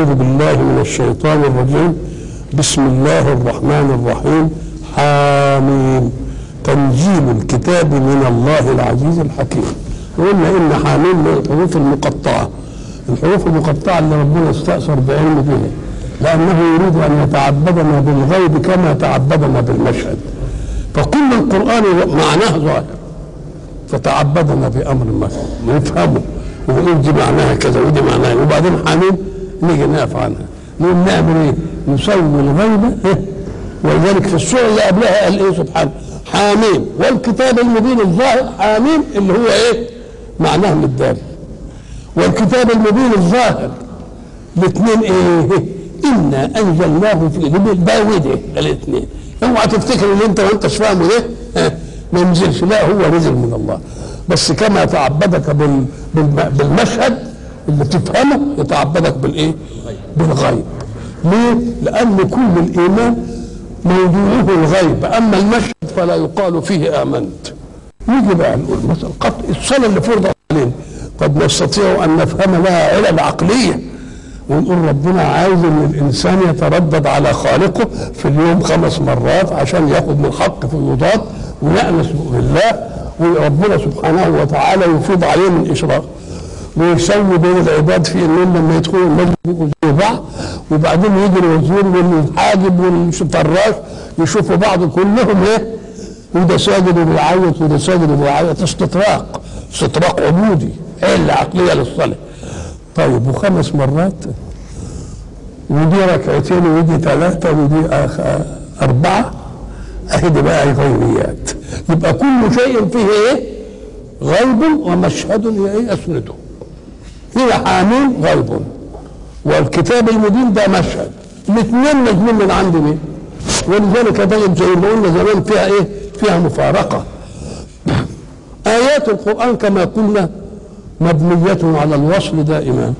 أعوذ بالله من الشيطان الرجيم بسم الله الرحمن الرحيم حاميم تنزيل الكتاب من الله العزيز الحكيم قلنا إن حاميم من الحروف المقطعة الحروف المقطعة اللي ربنا استأثر بعلمه بها لأنه يريد أن يتعبدنا بالغيب كما تعبدنا بالمشهد فكل القرآن معناه ظاهر فتعبدنا بأمر مثلا نفهمه ونقول دي معناها كذا ودي معناها وبعدين حاميم نيجي نقف عنها نقول نعمل ايه؟ نسوي الغيبة إيه؟ ولذلك في السورة اللي قبلها قال ايه سبحانه حاميم والكتاب المبين الظاهر حاميم اللي هو ايه؟ معناه للدال والكتاب المبين الظاهر الاثنين ايه؟ انا انزلناه في ده وده الاثنين اوعى تفتكر ان انت وانت مش فاهمه ده ها، ما ينزلش لا هو نزل من الله بس كما تعبدك بال بالم- بالمشهد اللي تفهمه يتعبدك بالايه؟ بالغيب ليه؟ لان كل الايمان موضوعه الغيب اما المشهد فلا يقال فيه امنت نيجي بقى نقول مثلا قد الصلاه اللي فرضت علينا قد نستطيع ان نفهم لها علل عقليه ونقول ربنا عايز ان الانسان يتردد على خالقه في اليوم خمس مرات عشان ياخد من الحق في الوضاد ويأنس بالله وربنا سبحانه وتعالى يفيض عليه من اشراق ويسوي بين العباد في انهم لما يدخلوا المسجد يبقوا زي بعض وبعدين يجي الوزير والحاجب والفراش يشوفوا بعض كلهم ايه وده ساجد وبيعيط وده ساجد وبيعيط استطراق استطراق عبودي علة عقلية للصلاة طيب وخمس مرات ودي ركعتين ودي ثلاثة ودي آخ- أربعة أهي دي بقى غيبيات يبقى كل شيء فيه إيه؟ غيب ومشهد إيه يسنده هنا حامين غيب والكتاب المبين ده مشهد الاثنين نازلين من عند مين؟ ولذلك تجد زي ما قلنا زمان فيها ايه؟ فيها مفارقه آيات القرآن كما قلنا مبنية على الوصل دائما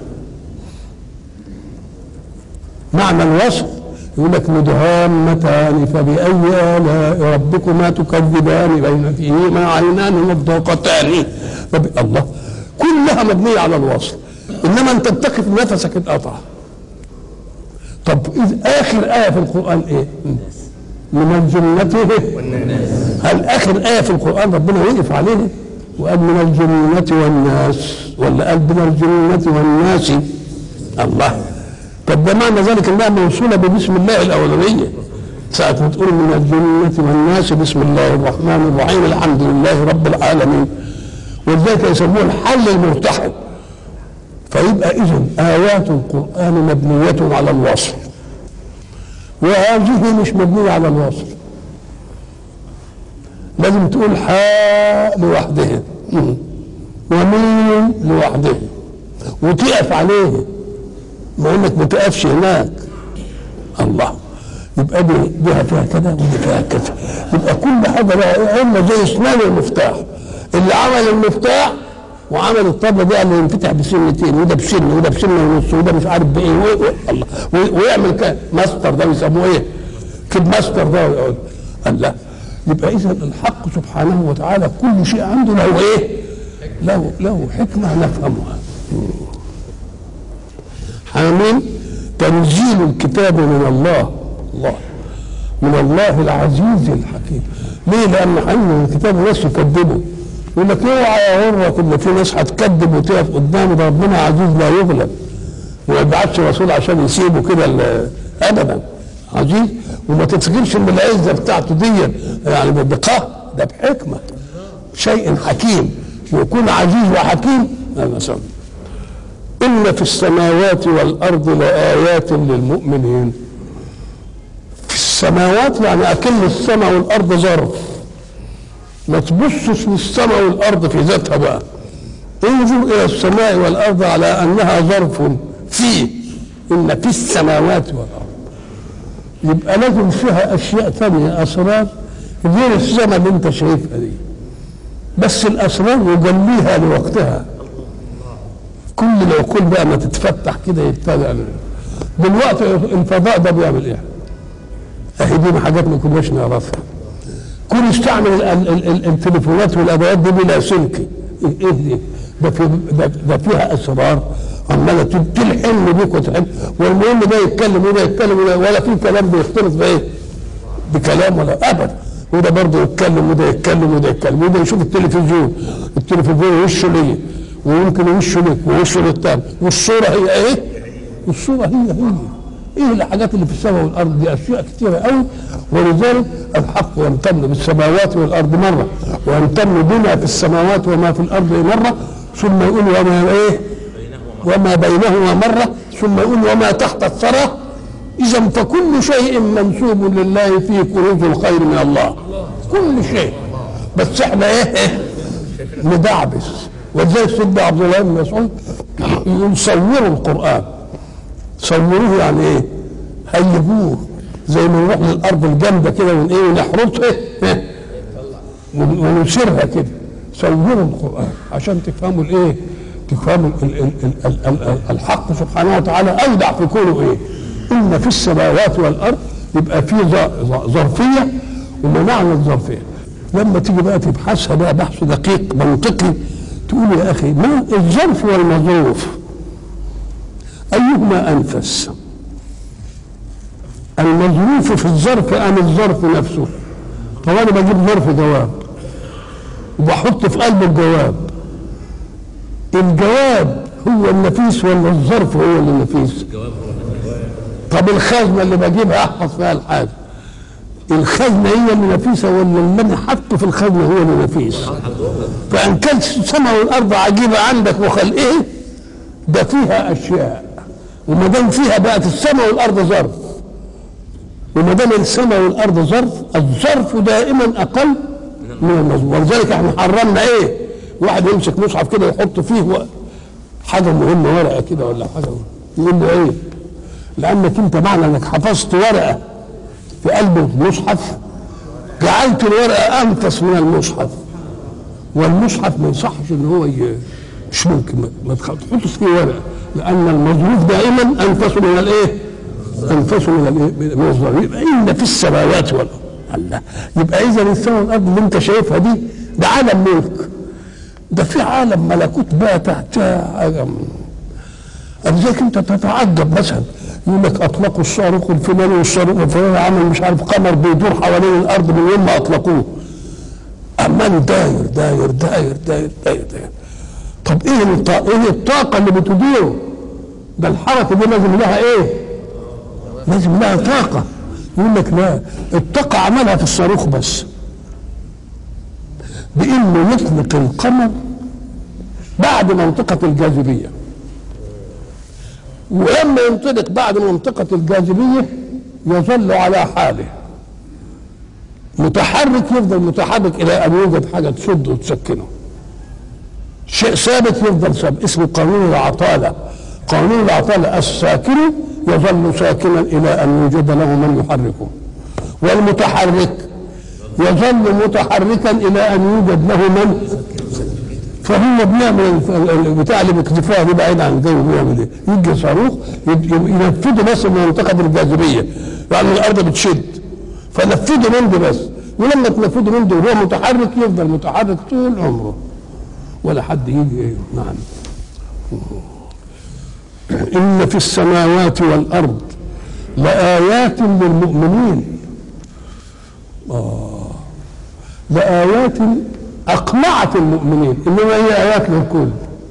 معنى الوصل يقول لك مدهامتان فبأي آلاء ربكما تكذبان بين فيهما عينان مضاقتان فب... الله كلها مبنية على الوصل إنما أنت بتقف نفسك اتقطع طب إذ آخر آية في القرآن إيه؟ من الجنة هل آخر آية في القرآن ربنا وقف عليه وقال من الجنة والناس ولا قال من الجنة والناس الله طب ده معنى ذلك انها موصوله ببسم الله الاولانيه ساعة ما تقول من الجنة والناس بسم الله الرحمن الرحيم الحمد لله رب العالمين ولذلك يسموه الحل المرتحل فيبقى اذا ايات القران مبنيه على الوصف وهذه مش مبنيه على الوصف لازم تقول حاء لوحدها مم. ومين لوحدها وتقف عليه ما انك ما تقفش هناك الله يبقى دي دي فيها كده ودي فيها كده يبقى كل حاجه لها هم زي اسنان المفتاح اللي عمل المفتاح وعمل الطبله دي اللي ينفتح بسنتين وده بسن وده بسن ونص وده مش عارف بايه و- و- الله و- ويعمل كده ماستر ده بيسموه ايه؟ كده ماستر ده يقعد الله يبقى اذا الحق سبحانه وتعالى كل شيء عنده له ايه؟ له له حكمه نفهمها حامين تنزيل الكتاب من الله الله من الله العزيز الحكيم ليه لان حامين الكتاب ناس يكذبوا يقول لك اوعى يا غرك ان في ناس هتكذب وتقف قدامه ده ربنا عزيز لا يغلب وما يبعتش رسول عشان يسيبه كده ال- ابدا عزيز وما تفتكرش ان العزه بتاعته دي يعني بقهر ده بحكمه شيء حكيم ويكون عزيز وحكيم هذا سبب إن في السماوات والأرض لآيات للمؤمنين في السماوات يعني أكل السماء والأرض ظرف ما تبصش للسماء والأرض في ذاتها بقى انظر إلى السماء والأرض على أنها ظرف في إن في السماوات والأرض يبقى لازم فيها أشياء ثانية أسرار غير السماء اللي أنت شايفها دي بس الأسرار يجليها لوقتها كل العقول بقى ما تتفتح كده يبتدع دلوقتي الفضاء ده بيعمل ايه؟ اهي دي حاجات ما كناش نعرفها كل يستعمل ال- ال- ال- التليفونات والادوات دي بلا سلك ايه إيه دي؟ ده, في ده, ده فيها اسرار عماله تلحن بيك وتحن والمهم ده يتكلم وده يتكلم وده ولا في كلام بيختلط بايه؟ بكلام ولا ابدا وده برضه يتكلم وده يتكلم وده يتكلم وده يشوف التلفزيون التلفزيون وشه ليا ويمكن وشه لك ووشه للتاني والصوره هي ايه؟ الصوره هي هي ايه الحاجات اللي في السماء والارض دي اشياء كثيره قوي ولذلك الحق يمتن بالسماوات والارض مره ويمتن بما في السماوات وما في الارض مره ثم يقول وما ايه؟ وما بينهما مره ثم يقول وما تحت الثرى اذا فكل شيء منسوب لله فيه كنوز الخير من الله كل شيء بس احنا ايه ندعبس ولذلك سيدنا عبد الله بن مسعود يقول صوروا القران صوروه يعني ايه هيجوه زي ما نروح للارض الجامده كده ون ايه ونحرسها إيه؟ ون- ونسيرها كده صوروا القران عشان تفهموا الايه تفهموا ال- ال- ال- ال- ال- الحق سبحانه وتعالى اودع في كونه ايه ان في السماوات والارض يبقى في ظ- ظ- ظرفيه وما معنى الظرفيه لما تيجي بقى تبحثها بقى بحث دقيق منطقي تقول يا اخي ما الظرف والمظروف أيهما أنفس المظروف في الظرف أم الظرف نفسه طب أنا بجيب ظرف جواب وبحط في قلب الجواب الجواب هو النفيس ولا الظرف هو اللي النفيس طب الخزنة اللي بجيبها أحفظ فيها الحاجة الخزنة هي اللي نفيسة ولا اللي أنا حاطه في الخزنة هو اللي نفيس فإن كانت السماء والأرض عجيبة عندك وخلقه ده فيها اشياء وما دام فيها بقت السماء والارض ظرف وما دام السماء والارض ظرف الظرف دائما اقل من المظروف ولذلك احنا حرمنا ايه؟ واحد يمسك مصحف كده يحط فيه و- حاجه مهمه ورقه كده ولا حاجه يقول له ايه؟ لانك انت معنى انك حفظت ورقه في قلب المصحف جعلت الورقه انفس من المصحف والمصحف ما يصحش ان هو ي... مش ممكن ما- ما تخ- تحطش فيه ورقه لان المظروف دائما انفس من الايه؟ انفس من الايه؟ من الظرف يبقى ان في السماوات والارض الله يبقى اذا السماء والارض اللي انت شايفها دي ده عالم ملك ده في عالم ملكوت بقى تحتها عالم لذلك انت تتعجب مثلا يقول لك اطلقوا الصاروخ الفلاني والصاروخ الفلاني عمل مش عارف قمر بيدور حوالين الارض من يوم ما اطلقوه عمال داير داير داير داير داير داير طب ايه الطاقة ايه الطاقة اللي بتديره ده الحركة دي لازم لها ايه لازم لها طاقة يقول لك لا الطاقة عملها في الصاروخ بس بانه يطلق القمر بعد منطقة الجاذبية ولما ينطلق بعد منطقة الجاذبية يظل على حاله متحرك يفضل متحرك الى ان يوجد حاجه تشده وتسكنه شيء ثابت يفضل ثابت اسمه قانون العطاله قانون العطاله الساكن يظل ساكنا الى ان يوجد له من يحركه والمتحرك يظل متحركا الى ان يوجد له من فهو بيعمل الف- البتاع اللي بيكتفوها دي بعيد عن الجو بيعمل ايه؟ يجي صاروخ يب- يب- ينفذه بس من منطقه الجاذبيه يعني الارض بتشد فنفذه من دي بس ولما تنفذه من دي وهو متحرك يفضل متحرك طول عمره ولا حد يجي ايه نعم ان في السماوات والارض لآيات للمؤمنين آه لآيات أقنعت المؤمنين إنما هي آيات للكل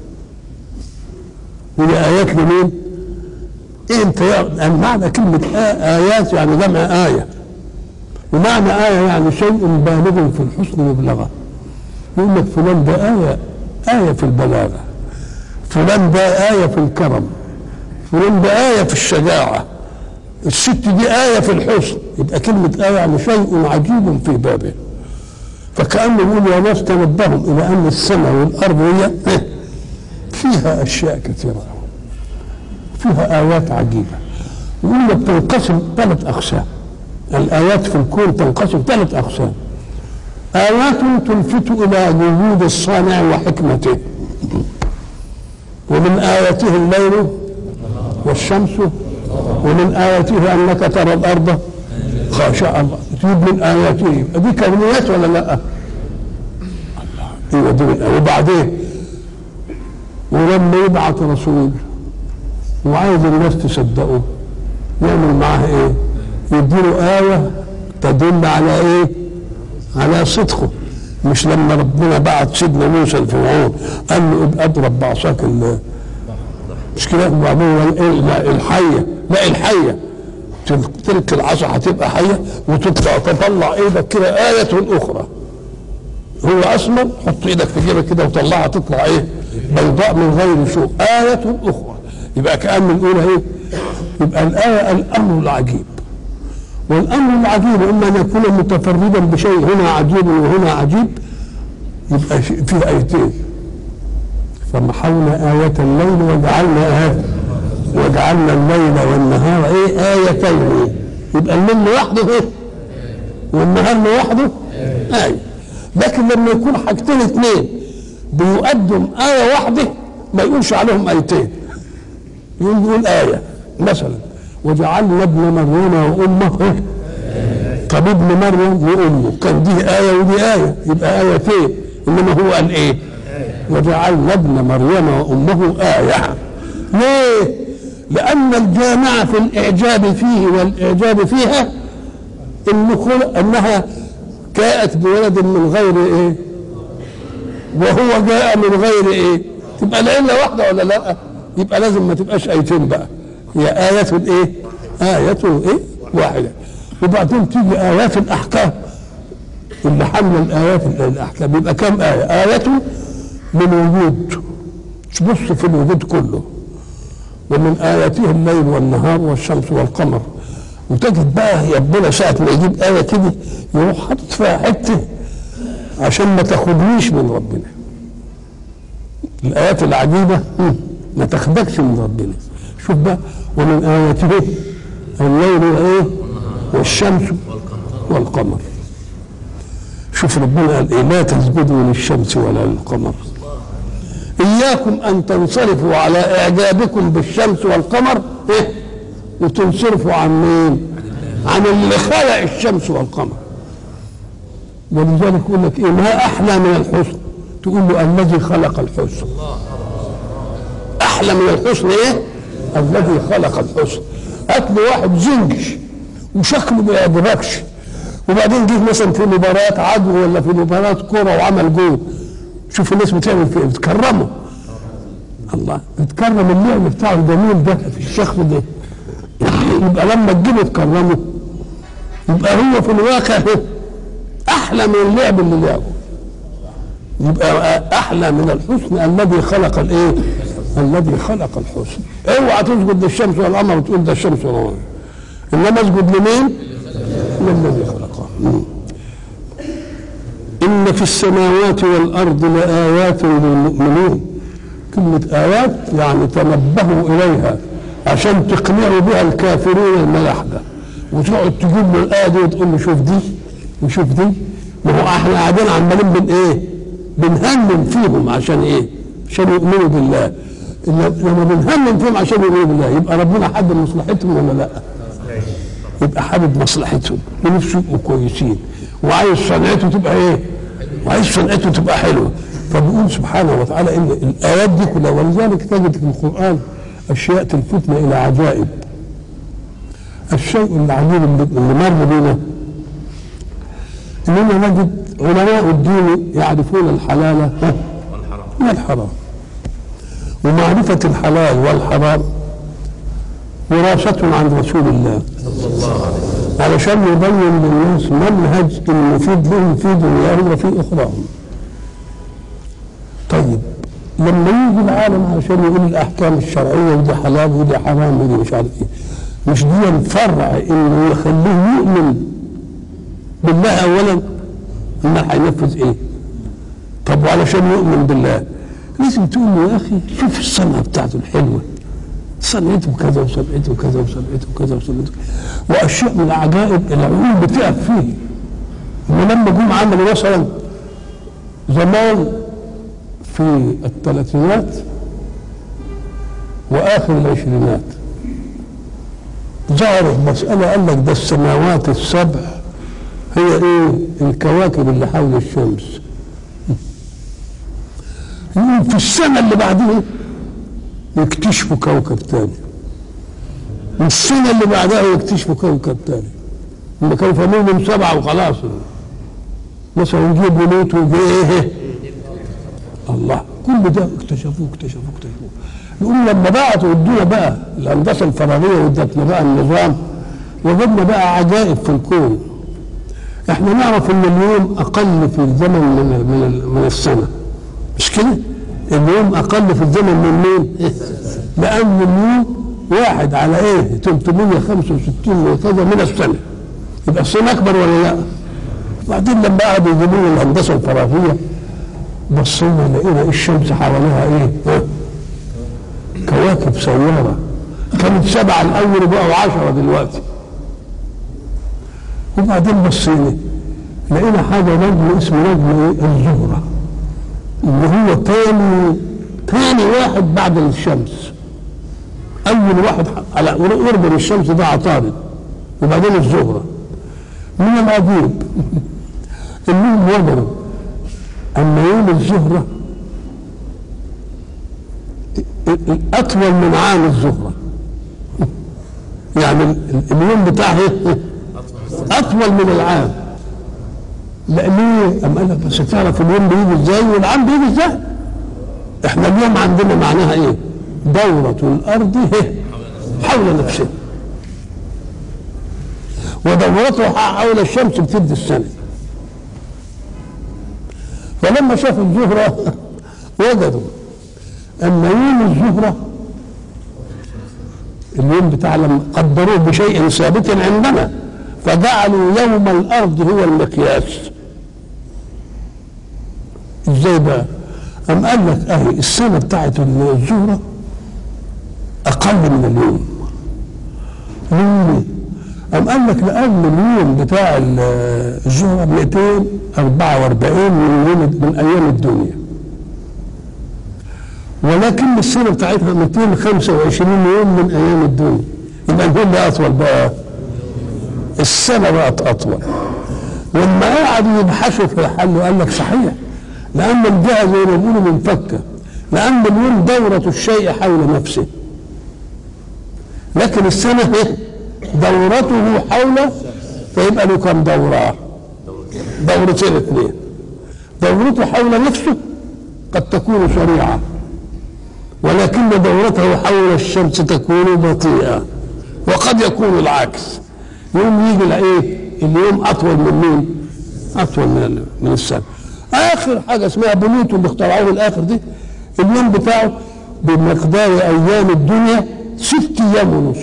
هي آيات لمين؟ إيه أنت يا يعني معنى كلمة آ- آيات يعني جمع آية ومعنى آية يعني شيء بالغ في الحسن مبلغة يقول لك فلان ده آية آية في البلاغة فلان ده آية في الكرم فلان ده آية في الشجاعة الست دي آية في الحسن يبقى كلمة آية يعني شيء عجيب في بابه فكأنه يقول يا ناس تنبهوا إلى أن السماء والأرض هي فيها أشياء كثيرة فيها آيات عجيبة يقول لك تنقسم ثلاث أقسام الآيات في الكون تنقسم ثلاث أقسام آيات تلفت إلى وجود الصانع وحكمته ومن آياته الليل والشمس ومن آياته أنك ترى الأرض خاشعة الله تجيب من آياته دي كونيات ولا لا؟ الله ايوه دي من- وبعدين ولما يبعث رسول وعايز الناس تصدقه يعمل معاه ايه يديله آية تدل على ايه على صدقه مش لما ربنا بعت سيدنا موسى لفرعون قال له ابقى اضرب بعصاك ال- مش كده وبعدين قال إيه؟ لا الحيه لا الحيه تل- تلك العصا هتبقى حيه وتطلع تطلع ايدك كده آية أخرى هو أسمر حط ايدك في جيبك كده وطلعها تطلع ايه بيضاء من غير سوء آية أخرى يبقى كأن الأولى ايه يبقى الآية الأمر العجيب والأمر العجيب إما أن يكون متفردا بشيء هنا عجيب وهنا عجيب يبقى شيء- فيه آيتين فمحونا آية الليل وجعلنا آية وجعلنا الليل والنهار ايه آيتين إيه؟ يبقى الليل لوحده ايه والنهار لوحده آية لكن لما يكون حاجتين اثنين بيقدم آية واحدة ما يقولش عليهم آيتين يقول يقول آية مثلا وجعلنا ابن مريم وأمه إيه؟ طب ابن مريم وأمه كان دي آية ودي آية يبقى آيتين إنما هو قال إيه؟ وجعلنا ابن مريم وأمه آية ليه؟ لأن الجامع في الإعجاب فيه والإعجاب فيها إن خلق أنها جاءت بولد من غير إيه؟ وهو جاء من غير إيه؟ تبقى العلة واحدة ولا لا؟ يبقى لازم ما تبقاش آيتين بقى هي آية إيه؟ آية إيه؟ واحدة وبعدين تيجي آيات الأحكام اللي حمل الآيات الأحكام يبقى كم آية؟ آية من وجود تبص في الوجود كله ومن آياته الليل والنهار والشمس والقمر وتجد بقى ربنا ساعة ما يجيب آية كده يروح حاطط فيها حتة عشان ما تاخدنيش من ربنا الآيات العجيبة هم، ما تاخدكش من ربنا شوف بقى ومن آياته الليل وإيه والشمس والقمر شوف ربنا قال إيه لا تسجدوا للشمس ولا للقمر إياكم أن تنصرفوا على إعجابكم بالشمس والقمر إيه؟ وتنصرفوا عن مين؟ عن اللي خلق الشمس والقمر ولذلك يقول لك إيه ما أحلى من الحسن تقول له الذي خلق الحسن أحلى من الحسن إيه؟ الذي خلق الحسن هات له واحد زنجش وشكله ما يعجبكش وبعدين جه مثلا في مباراة عدو ولا في مباراة كورة وعمل جول شوف الناس بتعمل في ايه بتكرمه الله بتكرم اللعب بتاعه الجميل ده في الشخص ده يبقى لما تجيبه تكرمه يبقى هو في الواقع احلى من اللعب اللي لعبه يبقى احلى من الحسن الذي خلق الايه الذي خلق الحسن اوعى تسجد للشمس والقمر وتقول ده الشمس والقمر انما اسجد لمين للذي خلقه مم. إن في السماوات والأرض لآيات للمؤمنين كلمة آيات يعني تنبهوا إليها عشان تقنعوا بها الكافرين الملاحدة وتقعد تجيب له الآية دي وتقول له شوف دي وشوف دي ما هو احنا قاعدين عمالين بن ايه؟ بنهمم فيهم عشان ايه؟ عشان يؤمنوا بالله إن- لما بنهمم فيهم عشان يؤمنوا بالله يبقى ربنا حد مصلحتهم ولا لا؟ يبقى حابب مصلحتهم ونفسه يبقوا كويسين وعايز صنعته تبقى ايه؟ وعايز صنعته تبقى حلوه فبيقول سبحانه وتعالى ان الايات دي كلها ولذلك تجد في القران اشياء تلفتنا الى عجائب الشيء العجيب اللي اللي مر بنا اننا نجد علماء الدين يعرفون الحلال ها، من الحرام ومعرفه الحلال والحرام وراثة عن رسول الله علشان يبين للناس منهج المفيد لهم في دنياهم وفي اخراهم طيب لما يجي العالم علشان يقول الاحكام الشرعيه ودي حلال ودي حرام ودي مش عارف ايه مش دي الفرع انه يخليه يؤمن بالله اولا امال هينفذ ايه؟ طب وعلشان يؤمن بالله لازم تقول له يا اخي شوف الصنعه بتاعته الحلوه صنعته كذا وصنعته كذا وصنعته كذا وصنعته واشياء من العجائب العلوم بتقف فيه ولما جم عملوا مثلا زمان في الثلاثينات واخر العشرينات ظهرت مسألة قال لك ده السماوات السبع هي ايه الكواكب اللي حول الشمس يقول في السنة اللي بعدها يكتشفوا كوكب تاني والسنة اللي بعدها يكتشفوا كوكب تاني هم كانوا فاهمين سبعة وخلاص مثلا نجيب بلوت ويجي ايه الله كل ده اكتشفوه اكتشفوه اكتشفوه نقول لما بعتوا ادونا بقى الهندسه الفراغيه وادتنا بقى النظام وجدنا بقى عجائب في الكون احنا نعرف ان اليوم اقل في الزمن من من من السنه مش كده؟ اليوم اقل في الزمن من مين؟ لان اليوم واحد على ايه؟ 365 وكذا من السنه يبقى السنه اكبر ولا لا؟ وبعدين لما قعدوا يجيبوا لنا الهندسه الفراغيه بصينا لقينا الشمس حواليها ايه؟ ها؟ كواكب سيارة كانت سبعة الأول وبقوا عشرة دلوقتي وبعدين بصينا لقينا حاجة نجم اسمه نجم ايه؟ الزهرة اللي هو تاني تاني واحد بعد الشمس أول واحد على قرب من الشمس ده عطارد وبعدين الزهرة من العجيب إنهم وجدوا أن يوم الزهرة اطول من عام الزهره يعني اليوم بتاعه اطول من العام لا ليه؟ أم قال لك بس تعرف اليوم بيجي ازاي والعام بيجي ازاي؟ احنا اليوم عندنا معناها ايه؟ دورة الأرض حول نفسها ودورتها حول الشمس بتدي السنة فلما شافوا الزهرة وجدوا أما يوم الزهرة اليوم بتاع لما قدروه بشيء ثابت عندنا فجعلوا يوم الأرض هو المقياس ازاي بقى؟ أم قال لك أهي السنة بتاعت الزهرة أقل من اليوم ليه؟ أم قال لك لأن اليوم بتاع الزهرة 244 من يوم من أيام الدنيا ولكن السنه بتاعتها 225 يوم من ايام الدنيا يبقى اليوم ده اطول بقى السنه بقت اطول لما قعدوا يبحثوا في الحل وقال لك صحيح لان الجهه زي ما بيقولوا منفكه لان اليوم دوره الشيء حول نفسه لكن السنه ايه دورته حول فيبقى له كم دوره دورتين اثنين دورته حول نفسه قد تكون سريعه ولكن دورته حول الشمس تكون بطيئة وقد يكون العكس يوم يجي الايه اليوم اطول من مين اطول من من السنه اخر حاجه اسمها بلوتو اللي اخترعوه الاخر دي اليوم بتاعه بمقدار ايام الدنيا ست ايام ونص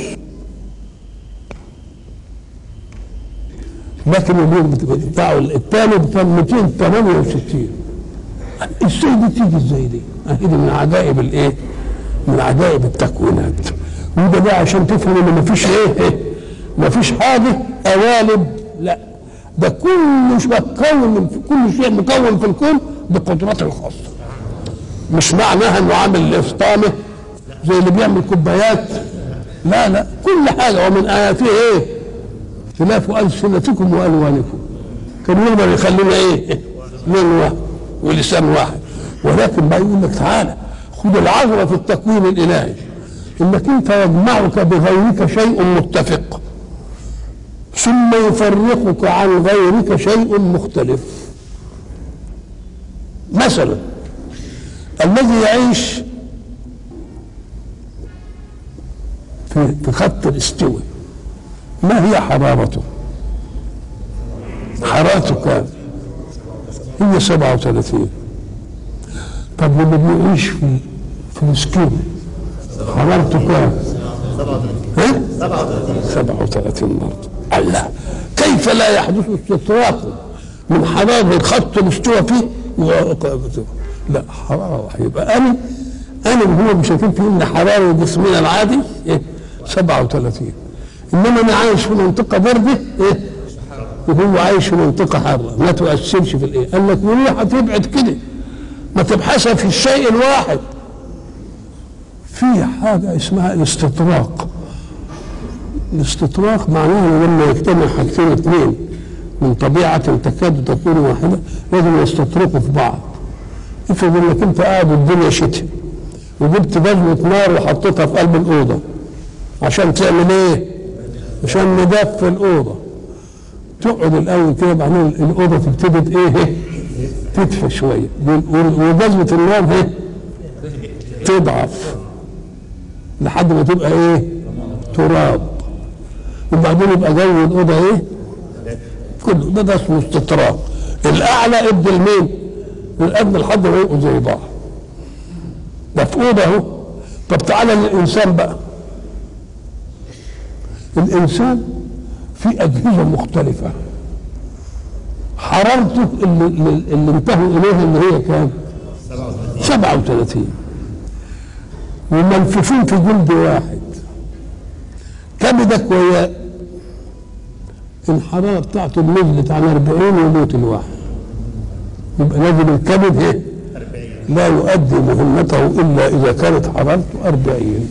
لكن اليوم بتاعه الثاني بتاع 268 ازاي دي تيجي ازاي دي؟ اهي دي من عجائب الايه؟ من عجائب التكوينات وده بقى عشان تفهم ان مفيش ايه؟ مفيش حاجه قوالب لا ده كل شيء مكون كل شيء مكون في الكون بقدراته الخاصه مش معناها انه عامل اسطامه زي اللي بيعمل كوبايات لا لا كل حاجه ومن اياته ايه؟ اختلاف السنتكم والوانكم كان يقدر يخلينا ايه؟ لون واحد ولسان واحد ولكن بقى يقول لك تعالى خد العذر في التكوين الالهي انك انت يجمعك بغيرك شيء متفق ثم يفرقك عن غيرك شيء مختلف مثلا الذي يعيش في في خط الاستوى ما هي حرارته؟ حرارته كام؟ هي 37 طب واللي بيعيش في فلسطين حرارته كام؟ 37 37 برضه الله كيف لا يحدث استطراق من حرارة خط الاستوى فيه لا حرارة واحدة يبقى أنا أنا هو مش هتنفي إن حرارة جسمنا العادي إيه 37 إنما أنا عايش في منطقة باردة إيه وهو عايش في منطقة حارة ما تؤثرش في الإيه قال لك وليه هتبعد كده ما تبحثها في الشيء الواحد في حاجة اسمها الاستطراق الاستطراق معناه لما يجتمع حاجتين اثنين من طبيعة تكاد تكون واحدة لازم يستطرقوا في بعض افرض انك انت قاعد الدنيا شتاء وجبت بذرة نار وحطيتها في قلب الأوضة عشان تعمل ايه عشان ندفي الاوضه تقعد الاول كده بعدين الاوضه تبتدي ايه تدفى شويه وجذبه النوم ايه تضعف لحد ما تبقى ايه تراب وبعدين يبقى جو الاوضه ايه كله ده, ده اسمه استطراب الاعلى ابن المين الادنى لحد ما يبقوا زي بعض ده في اوضه اهو طب تعالى للانسان بقى الانسان في اجهزه مختلفه حرارته اللي, اللي انتهوا اليها اللي هي كام 37 ومنفوشين في جلد واحد كبدك ويا الحرارة بتاعته نزلت عن 40 وموت الواحد يبقى لازم الكبد ايه؟ لا يؤدي مهمته الا اذا كانت حرارته 40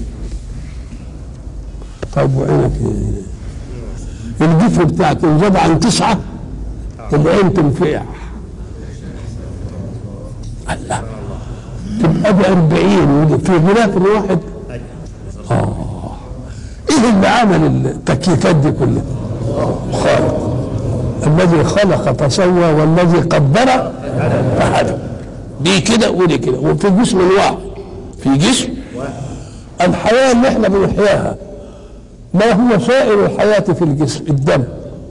طيب وعينك ايه؟ الجفن بتاعك ان زاد عن تسعه العين تنفع الله تبقى ب 40 في غلاف الواحد اه ايه اللي عمل التكييفات دي كلها؟ خالق الذي خلق فسوى والذي قدر فهدى دي كده ودي كده وفي جسم واحد في جسم الحياه اللي احنا بنحياها ما هو سائر الحياه في الجسم الدم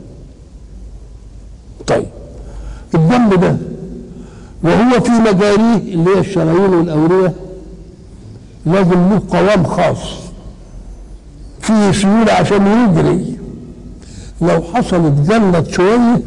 طيب الدم ده وهو في مجاريه اللي هي الشرايين والاوريه لازم له قوام خاص فيه سيوله عشان يجري لو حصلت جلت شويه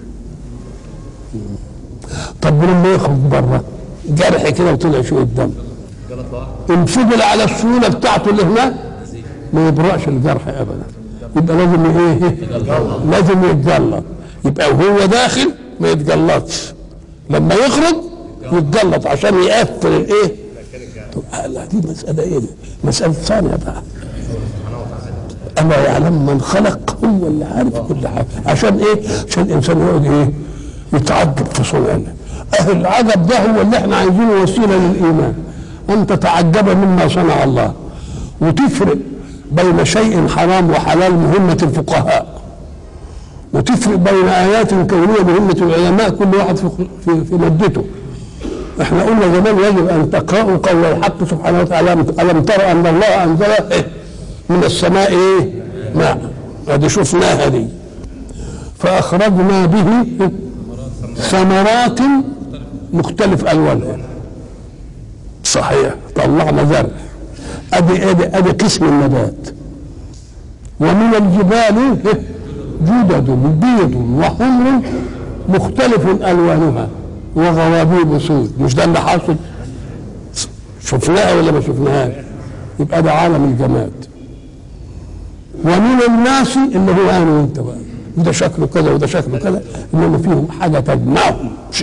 طب لما يخرج بره جرح كده وطلع شويه دم انفجل على السيوله بتاعته اللي هناك ما يبرأش الجرح ابدا يبقى لازم ايه لازم يتجلط يبقى وهو داخل ما يتجلطش لما يخرج يتجلط عشان يقفل الايه طب لا دي مسألة ايه دي؟ مسألة ثانية بقى أما يعلم من خلق هو اللي عارف كل حاجة عشان ايه؟ عشان الإنسان يقعد ايه؟ يتعجب في صنع الله أهل العجب ده هو اللي احنا عايزينه وسيلة للإيمان أن تتعجب مما صنع الله وتفرق بين شيء حرام وحلال مهمة الفقهاء وتفرق بين آيات كونية مهمة العلماء كل واحد في في, في مادته احنا قلنا زمان يجب ان تقرأوا قول الحق سبحانه وتعالى ألم ترى أن الله أنزل إيه؟ من السماء إيه؟ ماء هذه شفناها دي فأخرجنا به ثمرات مختلف ألوانها صحيح طلعنا زرع ادي ادي ادي قسم النبات ومن الجبال جدد بيض وحمر مختلف الوانها وغوابيب سود مش ده اللي حاصل شفناها ولا ما شفناهاش يبقى ده عالم الجماد ومن الناس اللي هو انا وانت بقى وده شكله كذا وده شكله كذا انما فيهم حاجه تجمعهم شيء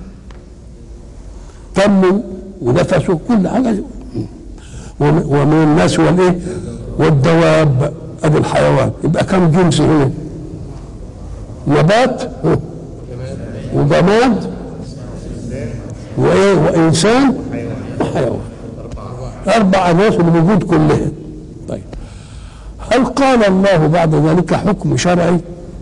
تموا ونفسوا كل حاجه ومن الناس والايه والدواب ادي الحيوان يبقى كم جنس هنا نبات وجماد وايه وانسان وحيوان اربع عناصر الوجود كلها طيب هل قال الله بعد ذلك حكم شرعي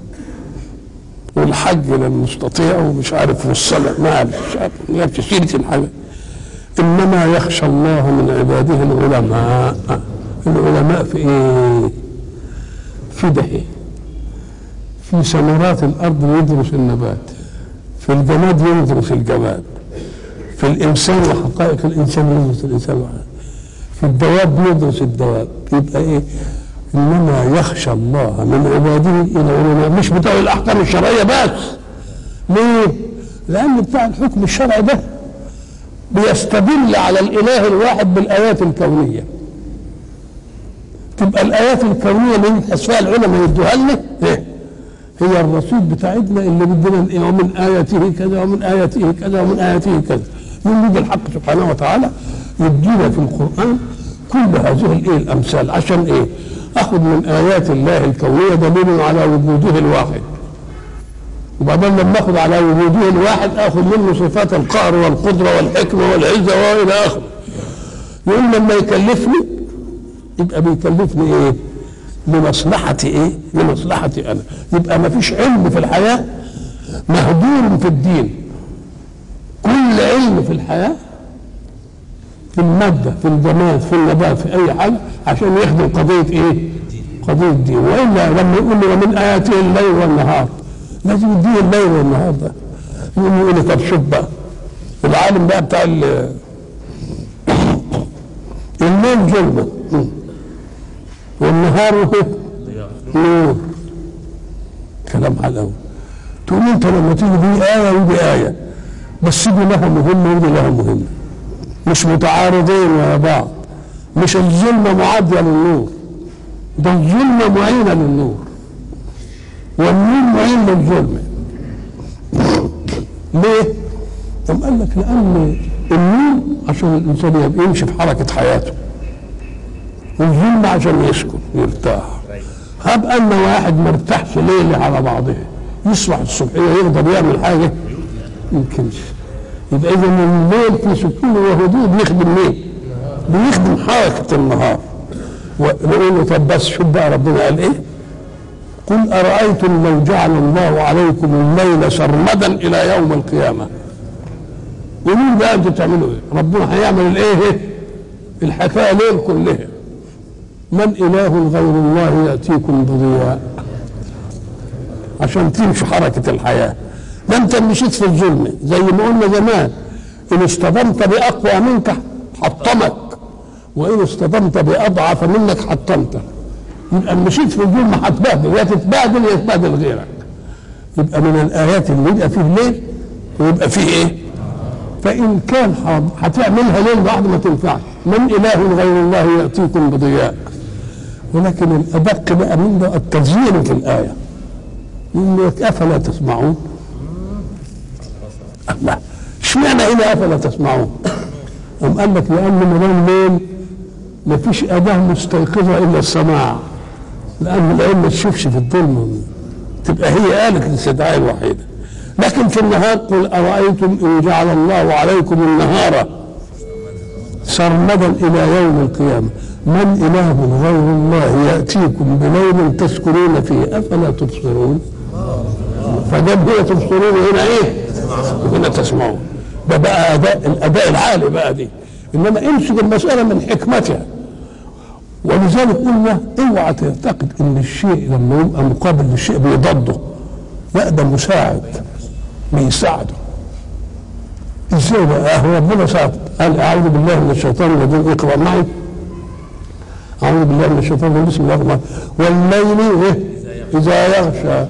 والحج للمستطيع ومش عارف والصلاه ما مش عارف ما جابش سيره الحاجه انما يخشى الله من عباده العلماء العلماء في ايه في ده في ثمرات الارض يدرس النبات في الجماد يدرس الجماد في الانسان وحقائق الانسان يدرس الانسان في الدواب يدرس الدواب يبقى ايه انما يخشى الله من عباده العلماء مش بتوع الاحكام الشرعيه بس ليه؟ لان بتاع الحكم الشرعي ده بيستدل على الاله الواحد بالايات الكونيه تبقى الايات الكونيه اللي فيها العلماء يدوها لنا إيه؟ هي الرصيد بتاعتنا اللي بدنا إيه ومن اياته كذا ومن اياته كذا ومن اياته كذا يريد الحق سبحانه وتعالى يدينا في القران كل هذه الايه الامثال عشان ايه؟ اخذ من ايات الله الكونيه دليل على وجوده الواحد وبعدين لما اخذ على وجوده الواحد اخذ منه صفات القهر والقدره والحكمه والعزه والى اخره يقول لما يكلفني يبقى بيكلفني ايه لمصلحتي ايه لمصلحتي انا يبقى ما فيش علم في الحياه مهدور في الدين كل علم في الحياه في الماده في الجماد في النبات في اي حاجه عشان يخدم قضيه ايه قضيه الدين والا لما يقول لي ومن اياته الليل والنهار لازم يديه الليل والنهار ده يقوم يقول لي طب شوف بقى العالم بقى بتاع ال- الليل ظلمه والنهار نور كلام على الأول تقول انت لما تيجي دي آية ودي آية بس دي لها مهمة ودي لها مهمة مش متعارضين مع بعض مش الظلمة معادية للنور ده الظلمة معينة للنور والنور معين للظلمة ليه؟ طب قال لك لأن النور عشان الإنسان يبقى يمشي في حركة حياته والظلمة عشان يسكن يرتاح هب أن واحد مرتاحش ليلة على بعضها يصبح الصبحية يقدر يعمل حاجة يمكنش يبقى إذا الليل في سكون وهدوء بيخدم مين؟ بيخدم حركة النهار ونقول له طب بس شوف بقى ربنا قال إيه؟ قل أرأيتم لو جعل الله عليكم الليل سرمدا إلى يوم القيامة قولوا لي بقى أنتوا تعملوا إيه؟ ربنا هيعمل الإيه؟ الحكاية ليل كلها من إله غير الله يأتيكم بضياء عشان تمشي حركة الحياة ما أنت مشيت في الظلم زي ما قلنا زمان إن اصطدمت بأقوى منك حطمك وإن اصطدمت بأضعف منك حطمته يبقى مشيت في الظلم هتبهدل يا تتبهدل يا يتبهدل غيرك يبقى من الآيات اللي يبقى فيه ليل ويبقى فيه إيه؟ فإن كان حاضر هتعملها ليل لوحده ما تنفعش من إله غير الله يأتيكم بضياء ولكن الأدق بقى من ده التزيين في الآية يقول لك أفلا تسمعون الله اشمعنى هنا أفلا تسمعون أم قال لك لأن من الليل ما فيش أداة مستيقظة إلا السماع لأن العين ما تشوفش في الظلمة تبقى هي آلة الاستدعاء الوحيدة لكن في النهار قل أرأيتم إن جعل الله عليكم النهار سرمدا إلى يوم القيامة من إله غير الله يأتيكم بليل تسكنون فيه أفلا تبصرون فجاب هنا تبصرون هنا إيه هنا تسمعون ده بقى أداء الأداء العالي بقى دي إنما امسك المسألة من حكمتها ولذلك قلنا اوعى تعتقد ان الشيء لما يبقى مقابل للشيء بيضده لا ده مساعد بيساعده ازاي بقى هو ربنا ساعد قال اعوذ بالله من الشيطان الرجيم اقرا معي اعوذ بالله من الشيطان الرجيم بسم الله الرحمن والليل إيه؟ اذا يغشى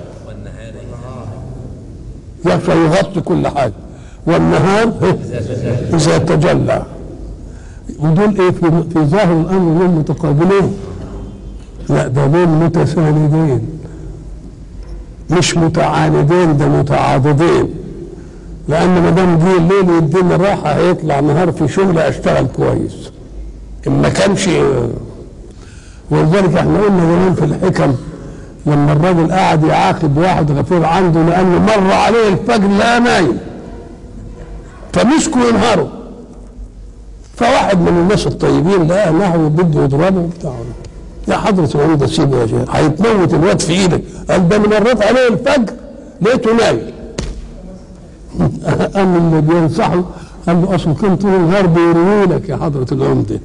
يغشى يغطي كل حاجه والنهار إيه؟ اذا تجلى ودول ايه في, في ظاهر الامر دول متقابلين لا ده دول متساندين مش متعاندين ده متعاضدين لان ما دام جه الليل يديني الراحه هيطلع نهار في شغل اشتغل كويس ان ما كانش ولذلك احنا قلنا زمان في الحكم لما الراجل قاعد يعاقب واحد غفير عنده لانه مر عليه الفجر لقى نايم فمسكوا ينهاروا فواحد من الناس الطيبين لقى نهو بده يضربه وبتاع يا حضرة العمدة سيبه يا شيخ هيتموت الواد في ايدك قال ده انا مريت عليه الفجر لقيته نايم قام اللي بينصحه قال له اصل كان طول النهار بيروي لك يا حضرة العمدة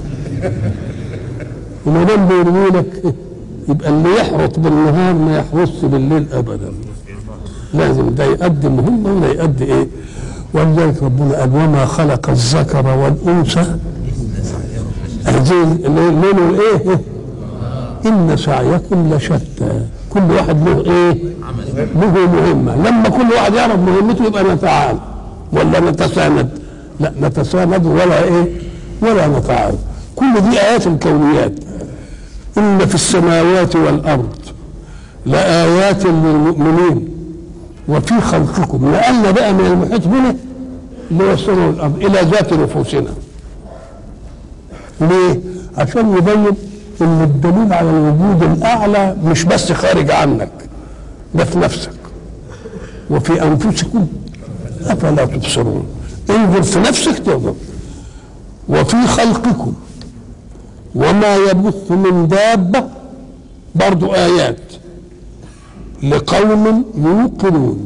وما دام بيروي لك يبقى اللي يحرط بالنهار ما يحرصش بالليل ابدا لازم ده يؤدي مهمه وده يؤدي ايه ولذلك ربنا قال وما خلق الذكر والانثى الليل والايه ان سعيكم لشتى كل واحد له ايه له مهمه لما كل واحد يعرف مهمته يبقى نتعاون ولا نتساند لا نتساند ولا ايه ولا نتعاون كل دي ايات الكونيات ان في السماوات والارض لايات للمؤمنين وفي خلقكم لأن بقى من المحيط بنا اللي هو السماء والأرض إلى ذات نفوسنا ليه؟ عشان يبين ان الدليل على الوجود الاعلى مش بس خارج عنك ده في نفسك وفي انفسكم افلا تبصرون انظر في نفسك تنظر وفي خلقكم وما يبث من دابة برضو آيات لقوم يوقنون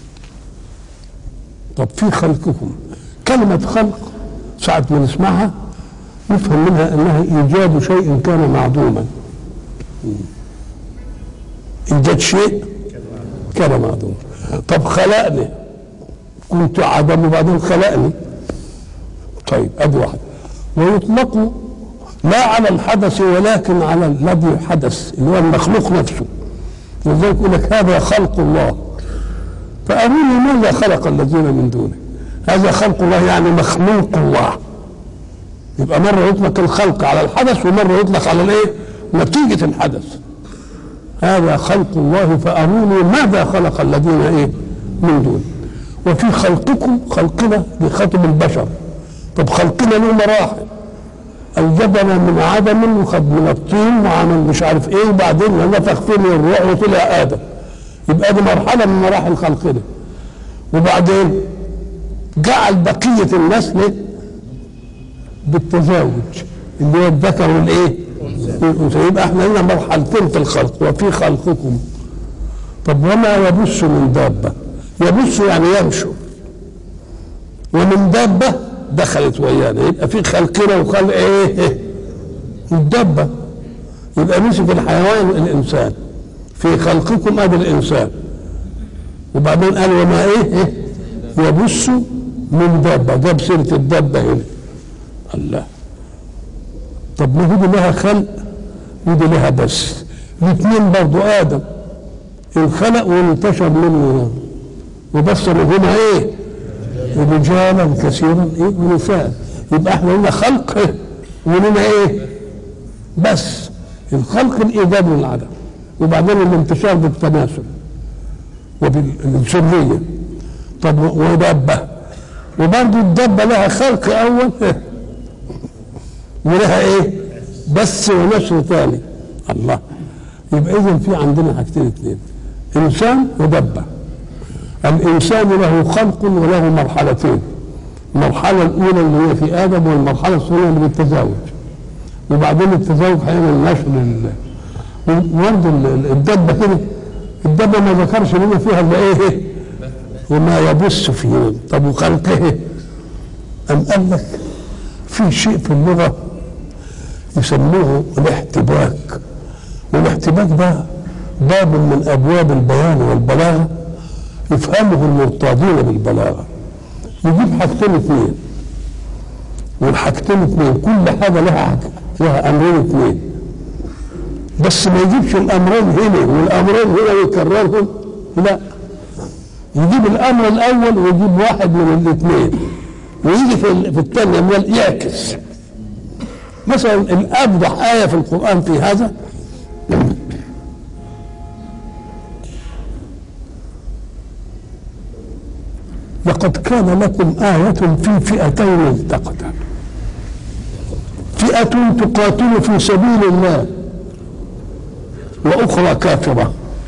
طب في خلقكم كلمة خلق ساعة ما نسمعها نفهم منها أنها إيجاد شيء كان معدوما إيجاد شيء كان معدوما طب خلقني كنت عدم وبعدين خلقني طيب ادي واحد ويطلق لا على الحدث ولكن على الذي حدث اللي هو المخلوق نفسه لذلك يقول لك هذا خلق الله فأروني ماذا خلق الذين من دونه هذا خلق الله يعني مخلوق الله يبقى مرة يطلق الخلق على الحدث ومرة يطلق على الايه نتيجة الحدث هذا خلق الله فأروني ماذا خلق الذين ايه من دونه وفي خلقكم خلقنا بخطب البشر طب خلقنا له مراحل اوجدنا من عدم وخد من الطين وعمل مش عارف ايه وبعدين نفخ فيه من الروح وطلع ادم يبقى دي مرحله من مراحل خلقنا وبعدين جعل بقيه النسل بالتزاوج اللي هو الذكر والايه؟ والانثى يبقى احنا لنا مرحلتين في الخلق وفي خلقكم طب وما يبث من دابه يبث يعني يمشوا ومن دابه دخلت ويانا يبقى في خلقنا وخلق ايه الدبه يبقى مسك الحيوان الانسان في خلقكم ادي الانسان وبعدين قال وما ايه يبث من دابه جاب سيره الدبه هنا الله طب ما هي دي لها خلق ودي لها بس الاثنين برضو ادم انخلق وانتشر منه وبث منهما ايه ورجالا كثيرا ايه ونساء يبقى احنا لنا خلق إيه؟ ولنا ايه بس الخلق الايجاد والعدم وبعدين الانتشار بالتناسل وبالذريه طب ودبه وبرضه الدبه لها خلق اول إيه؟ ولها ايه بس ونشر ثاني الله يبقى اذا في عندنا حاجتين اثنين انسان ودبه الانسان له خلق وله مرحلتين المرحله الاولى اللي هي في ادم والمرحله الثانيه اللي بالتزاوج وبعدين التزاوج هيعمل نشر ال- وبرضه ال- الدبه كده الدبه ما ذكرش لنا فيها الا ايه وما يبث فيه طب وخلقه ام قال لك في شيء في اللغه يسموه الاحتباك والاحتباك ده باب من ابواب البيان والبلاغه يفهمه المرتاضين بالبلاغه يجيب حاجتين اثنين والحاجتين اثنين كل حاجه لها حاجة لها امرين اثنين بس ما يجيبش الامرين هنا والامرين هنا ويكررهم لا يجيب الامر الاول ويجيب واحد من الاثنين ويجي في ال- في الثانيه من يعكس مثلا الابدح ايه في القران في هذا لقد كان لكم آية في فئتين التقتا فئة تقاتل في سبيل الله وأخرى كافرة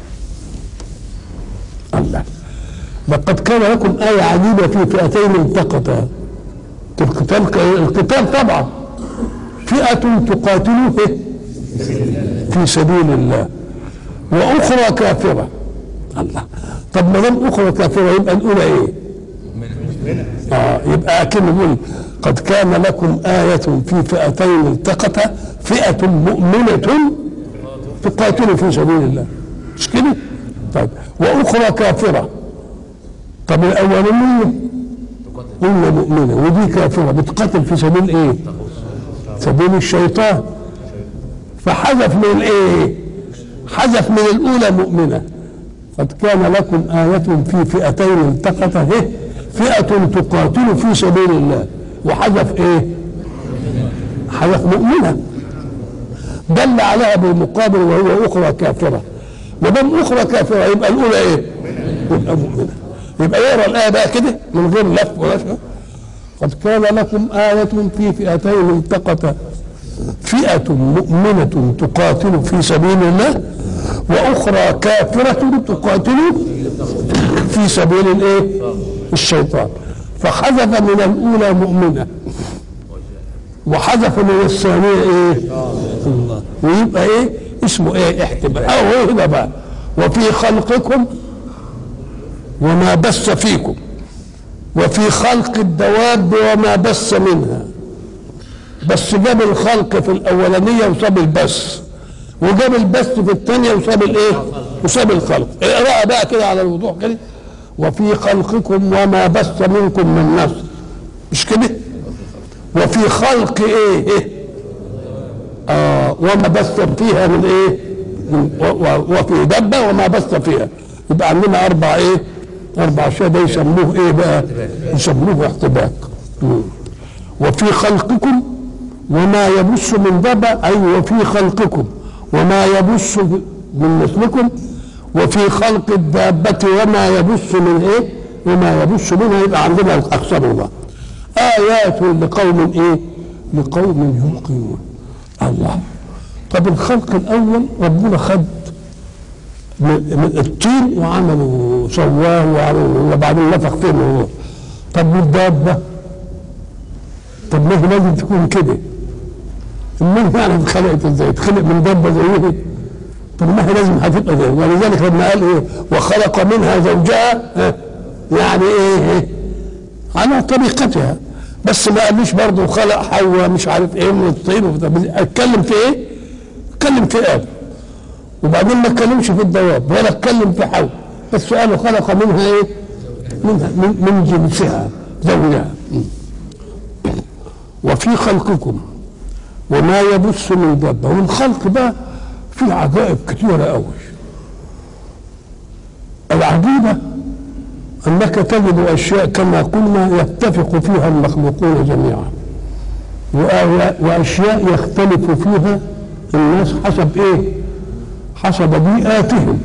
الله لقد كان لكم آية عجيبة في فئتين التقتا القتال القتال طبعا فئة تقاتل في في سبيل الله وأخرى كافرة الله طب ما دام أخرى كافرة يبقى الأولى إيه؟ آه يبقى أكن يقول قد كان لكم آية في فئتين التقتا فئة مؤمنة تقاتل في سبيل الله مش كده؟ طيب وأخرى كافرة طب الأولانية قلنا مؤمنة ودي كافرة بتقاتل في سبيل إيه؟ سبيل الشيطان فحذف من الإيه؟ حذف من الأولى مؤمنة قد كان لكم آية في فئتين التقتا إيه؟ فئة تقاتل في سبيل الله وحذف ايه؟ حذف مؤمنة دل عليها بالمقابل وهو أخرى كافرة ما دام أخرى كافرة يبقى الأولى إيه؟ يبقى مؤمنة يبقى يقرا الآية بقى كده من غير لف ولا شيء قد كان لكم آية في فئتين التقتا فئة مؤمنة تقاتل في سبيل الله وأخرى كافرة تقاتل في سبيل الإيه؟ الشيطان فحذف من الأولى مؤمنة وحذف من الثانية ايه الله ويبقى ايه اسمه ايه احتمال او ايه ده بقى وفي خلقكم وما بث فيكم وفي خلق الدواب وما بث منها بس جاب الخلق في الاولانيه وساب البث وجاب البث في الثانيه وساب الايه وساب الخلق اقرا بقى كده على الوضوح كده وفي خلقكم وما بث منكم من نفس مش كده وفي خلق ايه, إيه؟ آه وما بث فيها من ايه من و- و- وفي دبه وما بث فيها يبقى عندنا اربع ايه اربع اشياء ده يسموه ايه بقى يسموه احتباك مم. وفي خلقكم وما يبث من دبه اي وفي خلقكم وما يبث من مثلكم وفي خلق الدابة وما يبث من ايه وما يبث منها يبقى عندنا الاقسام الله آيات لقوم ايه لقوم يوقنون الله طب الخلق الاول ربنا خد من من الطين وعملوا سواه وعملوا وبعدين نفخ فيه من روح طب والدابه طب ما هي لازم تكون كده امال فعلا اتخلقت ازاي تخلق من دابه زي طب ما هي لازم هتبقى زي ولذلك لما قال ايه وخلق منها زوجها ها، يعني ايه إيه؟ على طريقتها بس ما قاليش برضه خلق حواء مش عارف ايه من الطين وبتاع. اتكلم في ايه؟ اتكلم في ادم وبعدين ما اتكلمش في الدواب ولا اتكلم في حواء بس قالوا خلق منها ايه؟ منها من, من جنسها زوجها وفي خلقكم وما يبث من دابه والخلق بقى فيه عجائب كثيره قوي العجيبه انك تجد اشياء كما قلنا يتفق فيها المخلوقون جميعا وأ- واشياء يختلف فيها الناس حسب ايه حسب بيئاتهم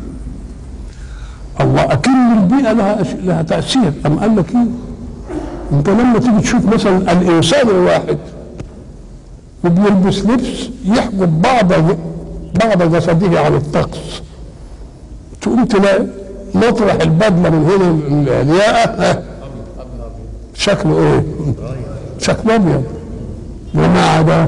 الله اكن البيئه لها أش- لها تاثير ام قال لك ايه انت لما تيجي تشوف مثلا الانسان الواحد وبيلبس لبس يحجب بعض بعض جسده عن الطقس تقوم تلاقي مطرح البدله من هنا الياقه ها، شكله ايه؟ شكله ابيض وما عدا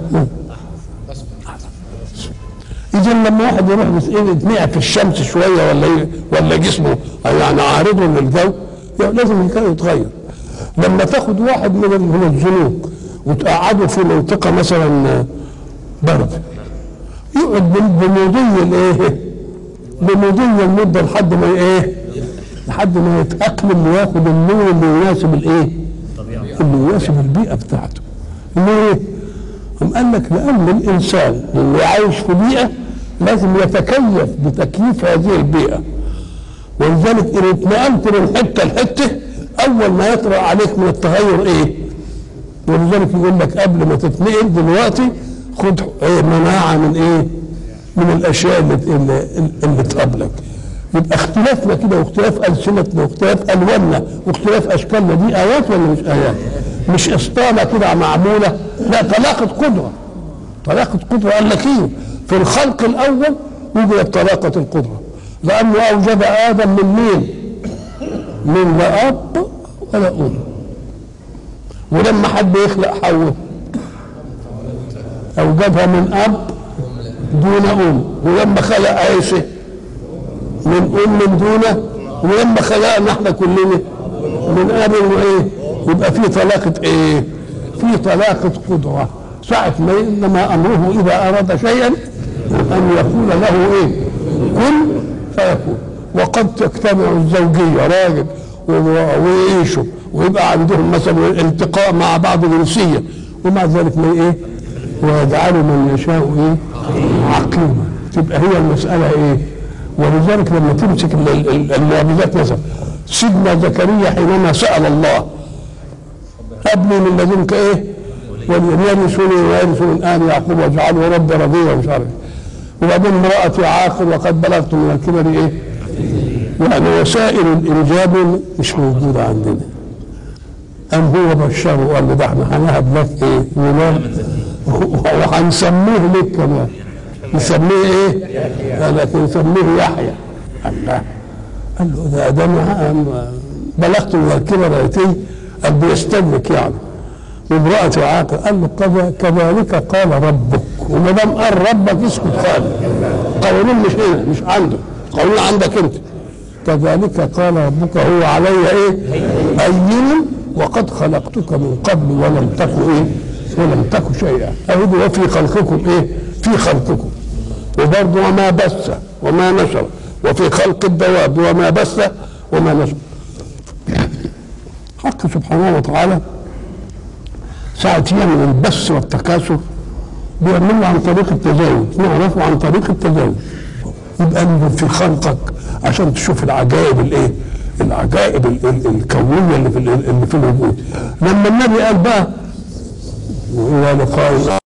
اذا لما واحد يروح بس ايه يتنقع في الشمس شويه ولا إيه ولا جسمه يعني عارض للجو يعني لازم الجو يتغير لما تاخد واحد من ال- من الزنوج وتقعده في منطقه مثلا برد يقعد بم- بمضي الايه؟ بمضي المده لحد ما ايه؟ لحد ما يتاقلم وياخد اللون اللي يناسب الايه؟ اللي يناسب البيئه بتاعته. ليه؟ قام قال لك لان الانسان اللي عايش في بيئه لازم يتكيف بتكييف هذه البيئه. ولذلك ان اتنقلت من حته لحته اول ما يطرا عليك من التغير ايه؟ ولذلك يقول لك قبل ما تتنقل دلوقتي خد إيه مناعه من ايه؟ من الاشياء اللي اللي, اللي تقابلك. يبقى اختلافنا كده واختلاف السنتنا واختلاف الواننا واختلاف اشكالنا دي ايات ولا مش ايات؟ مش اسطانه كده معموله لا طلاقه قدره طلاقه قدره قال لك ايه؟ في الخلق الاول وجدت طلاقه القدره لانه اوجد ادم من مين؟ من لا اب ولا ام ولما حد يخلق حواء اوجدها من اب دون ام ولما خلق عيسى من ام دونه ولما خلقنا احنا كلنا من اب وايه يبقى في طلاقه ايه في طلاقه قدره ساعة ما انما امره اذا اراد شيئا ان يقول له ايه كن فيكون وقد تجتمع الزوجيه راجل و- ويعيشوا ويبقى عندهم مثلا التقاء مع بعض جنسيا ومع ذلك ما ايه ويجعل من يشاء ايه عقيما تبقى هي المساله ايه ولذلك لما تمسك ال- ال- المعجزات مثلا سيدنا زكريا حينما سال الله ابني من لدنك ايه وليرثني ويرث من ال يعقوب واجعله رب رضيا ومش عارف وبعدين امرأتي عاقل وقد بلغت من الكبر ايه يعني وسائل الانجاب مش موجوده عندنا أم هو بشره وقال له ده احنا هنهب لك ايه ولاد وهنسميه لك كمان نسميه ايه؟ قال لك نسميه يحيى الله قال له ده ده أنا بلغت من الكبر يتي قال بيستدرك يعني وامرأة عاقر قال له كذا كذلك قال ربك وما دام قال ربك اسكت خالص قوانين مش هنا مش عنده قوانين عندك انت كذلك قال ربك هو علي ايه هين وقد خلقتك من قبل ولم تك ايه ولم تك شيئا اهد وفي خلقكم ايه في خلقكم وبرضه وما بث وما نشر وفي خلق الدواب وما بث وما نشر حق سبحانه وتعالى ساعة يعمل البث والتكاثر بيعمله عن طريق التزاوج نعرفه عن طريق التزاوج يبقى انظر في خلقك عشان تشوف العجائب الايه العجائب ال- ال- الكونيه اللي في ال- اللي في الوجود لما النبي قال بقى والى لقاء